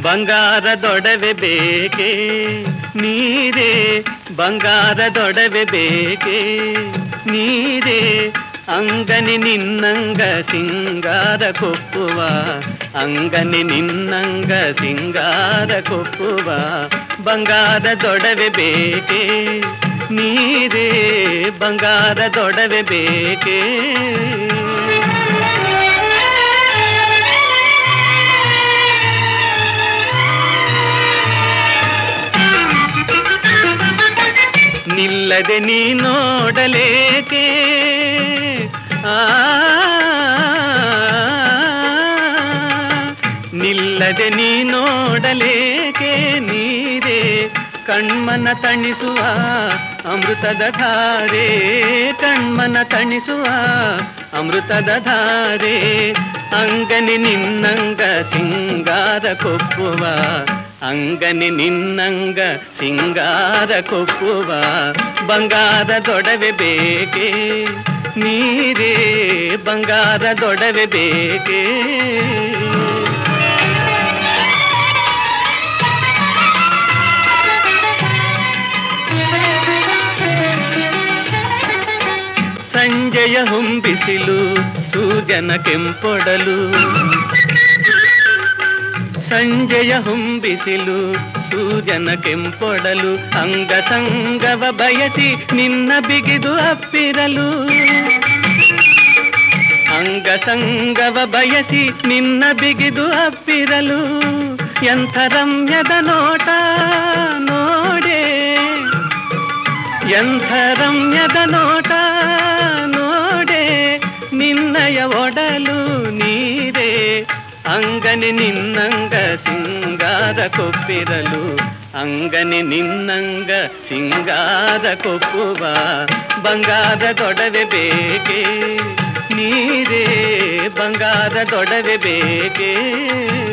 ಬಂಗಾರದೊಡವೆ ಬೇಕೆ ನೀರೇ ಬಂಗಾರದೊಡವೆ ಬೇಕೆ ನೀರೇ ಅಂಗನಿ ನಿನ್ನಂಗ ಸಿಂಗಾರ ಕೊಪ್ಪುವ ಅಂಗನಿ ನಿನ್ನಂಗ ಸಿಂಗಾರ ಕೊಪ್ಪುವ ಬಂಗಾರದೊಡವೆ ಬೇಕೆ ನೀರೇ ಬಂಗಾರದೊಡವೆ ಬೇಕೆ ನಿಲ್ಲದೆ ನೀ ನೋಡಲೇಕೆ ಆ ನಿಲ್ಲದೆ ನೀ ನೋಡಲೇಕೆ ನೀರೇ ಕಣ್ಮನ ತಣಿಸುವ ಅಮೃತದ ಧಾರೆ ಕಣ್ಮನ ತಣಿಸುವ ಅಮೃತದ ಧಾರೆ ಅಂಗನಿ ನಿನ್ನಂಗ ಸಿಂಗಾರ ಕೊಪ್ಪುವ ಅಂಗನಿ ನಿನ್ನಂಗ ಸಿಂಗಾರ ಕೊಪ್ಪುವ ಬಂಗಾರದೊಡವೆ ಬೇಕೆ ನೀರೇ ಬಂಗಾರದೊಡವೆ ಬೇಕೆ ಸಂಜೆಯ ಹುಂಬಿಸಿಲು ಸೂರ್ಯನ ಕೆಂಪೊಡಲು ಸಂಜೆಯ ಹುಂಬಿಸಿಲು ಸೂರ್ಯನ ಕೆಂಪೊಡಲು ಅಂಗ ಸಂಗವ ಬಯಸಿ ನಿನ್ನ ಬಿಗಿದು ಅಪ್ಪಿರಲು ಅಂಗ ಸಂಗವ ಬಯಸಿ ನಿನ್ನ ಬಿಗಿದು ಅಪ್ಪಿರಲು ಎಂಥ ರಮ್ಯದ ನೋಟ ನೋಡೆ ಎಂಥ ರಮ್ಯದ ನೋಟ ನೋಡೆ ನಿನ್ನಯ ಒಡಲು ನೀರೇ ಅಂಗನಿ ನಿನ್ನಂಗ ಸಿಂಗಾರ ಕೊಪ್ಪಿರಲು ಅಂಗನಿ ನಿನ್ನಂಗ ಸಿಂಗಾರ ಕೊಪ್ಪುವ ಬಂಗಾರದೊಡವೆ ಬೇಕೆ ನೀರೇ ಬಂಗಾರದೊಡವೆ ಬೇಕೆ